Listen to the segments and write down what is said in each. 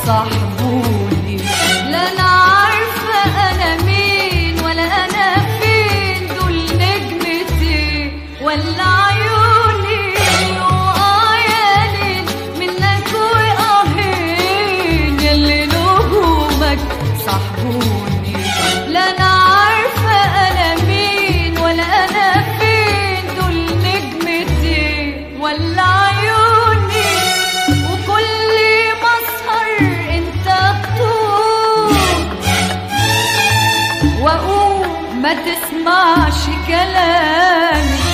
صاحبوني لا انا عارفه انا مين ولا انا فين دول نجمتي ولا عيوني وآه يا ليل منك وآهين يلي نجومك صاحبوني لا انا عارفه انا مين ولا انا فين دول نجمتي ولا عيوني وكل ما اسهر انت بتقول واقوم ما تسمعش كلامي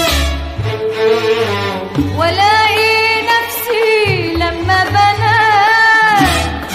والاقي نفسي لما بنام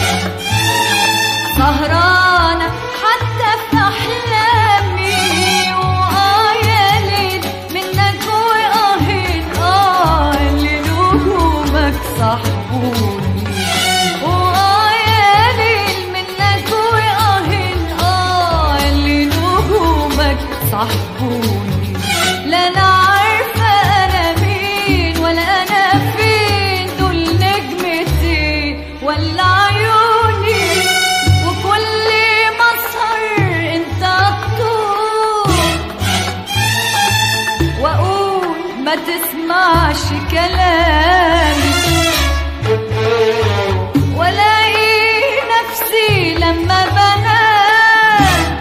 سهرانة حتى في أحلامي وآه يا ليل منك وآهين آه اللي نجومك صاحبوني وآه يا ليل منك وآهين آه اللي نجومك صاحبوني لا أنا عارفة أنا مين ولا أنا فين دول نجمتي ولا عيوني وكل ما اسهر انت تطول واقول ما تسمعش كلامي والاقي نفسي لما بنام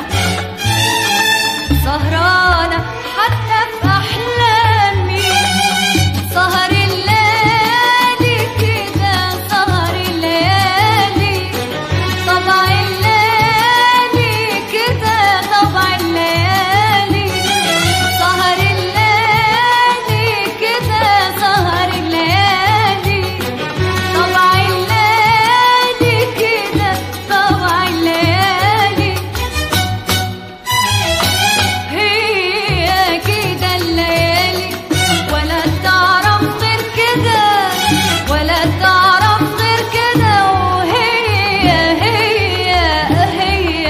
سهرانة حتى في أحلامي سهر الليالي كده سهر الليالي طبع الليالي كده طبع الليالي سهر الليالي كده سهر الليالي طبع الليالي كده طبع الليالي هي كده الليالي ولا تعرف غير كده ولا تعرف غير كده وهي هي هي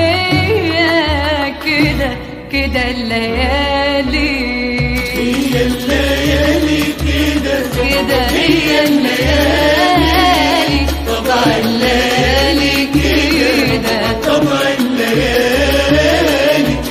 هي كده كده الليالي هي الليالي كده كده هي الليالي طبع الليالي كده طبع الليالي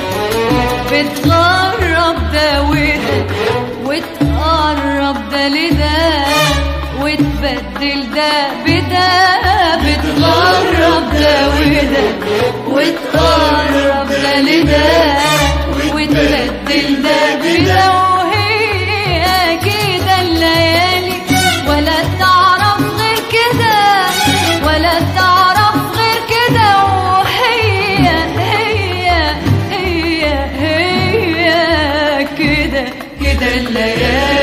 بتقرب ده وده وتقرب ده لده وتبدل ده بده بتقرب ده وده وتقرب ده لده وتبدل ده بده وهي كده الليالي ولا تعرف غير كده ولا تعرف غير كده وهي هي هي هي كده كده الليالي